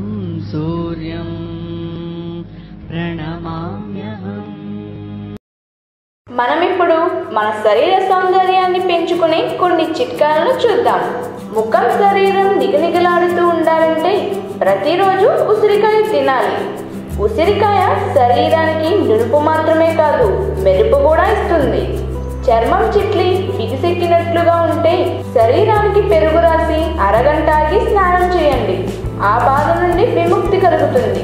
तं सूर्यं प्रणमाम्यहम् మనం ఇప్పుడు మన శరీర సౌందర్యాన్ని పెంచుకునే కొన్ని చిట్కాలను చూద్దాం ముఖం శరీరం నిగనిగలాడుతూ ఉండాలంటే ప్రతిరోజు ఉసిరికాయ తినాలి ఉసిరికాయ శరీరానికి నునుపు మాత్రమే కాదు మెరుపు కూడా ఇస్తుంది చర్మం చిట్లి బిగిసెక్కినట్లుగా ఉంటే శరీరానికి పెరుగు రాసి అరగంట ఆగి స్నానం చేయండి ఆ బాధ నుండి విముక్తి కలుగుతుంది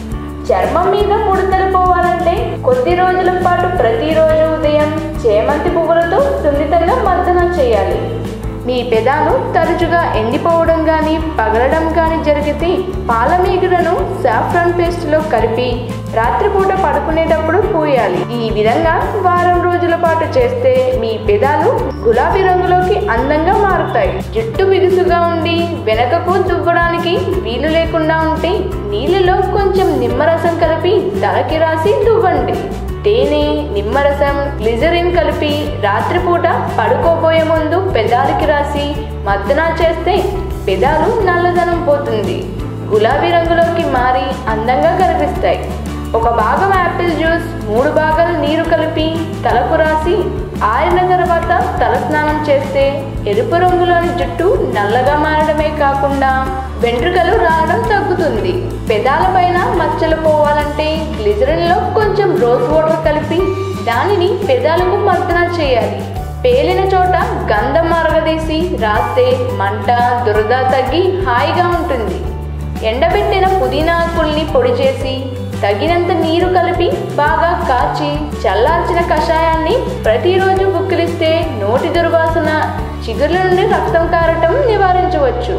చర్మం మీద ముడతలు పోవాలంటే కొద్ది రోజుల పాటు ప్రతిరోజు ఉదయం చేమంతి పువ్వులతో సున్నితంగా మర్దన చేయాలి మీ పెదాలు తరచుగా ఎండిపోవడం కానీ పగలడం కానీ జరిగితే పాల మీగడను సాఫ్రాన్ పేస్ట్లో కలిపి రాత్రిపూట పడుకునేటప్పుడు పూయాలి ఈ విధంగా వారం రోజుల పాటు చేస్తే మీ పెదాలు గులాబీ రంగులోకి అందంగా మారుతాయి జుట్టు బిగుసుగా ఉండి వెనకకు దువ్వడానికి వీలు లేకుండా ఉంటే నీళ్ళలో కొంచెం నిమ్మరసం కలిపి తలకి రాసి దువ్వండి తేనె నిమ్మరసం గ్లిజరిన్ కలిపి రాత్రిపూట పడుకోబోయే ముందు పెదాలకి రాసి మద్దన చేస్తే పెదాలు నల్లదనం పోతుంది గులాబీ రంగులోకి మారి అందంగా కనిపిస్తాయి ఒక భాగం యాపిల్ జ్యూస్ మూడు భాగాలు నీరు కలిపి తలకు రాసి ఆరిన తర్వాత తలస్నానం చేస్తే ఎరుపు రంగులోని జుట్టు నల్లగా మారడమే కాకుండా వెంట్రుకలు రావడం తగ్గుతుంది పెదాల పైన మచ్చలు పోవాలంటే గ్లిజరిన్లో కొంచెం రోజ్ వాటర్ కలిపి దానిని పెదాలకు మర్దన చేయాలి పేలిన చోట గంధం మరగదీసి రాస్తే మంట దురద తగ్గి హాయిగా ఉంటుంది ఎండబెట్టిన పుదీనా ఆకుల్ని పొడి చేసి తగినంత నీరు కలిపి బాగా కాచి చల్లార్చిన కషాయాన్ని ప్రతిరోజు బుక్కిలిస్తే నోటి దుర్వాసన చిగుర్ల నుండి రక్తం కారటం నివారించవచ్చు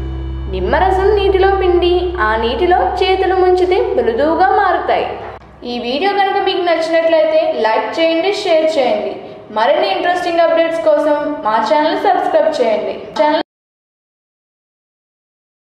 నిమ్మరసం నీటిలో పిండి ఆ నీటిలో చేతులు ముంచితే మృదువుగా మారుతాయి ఈ వీడియో కనుక మీకు నచ్చినట్లయితే లైక్ చేయండి షేర్ చేయండి మరిన్ని ఇంట్రెస్టింగ్ అప్డేట్స్ కోసం మా ఛానల్ సబ్స్క్రైబ్ చేయండి ఛానల్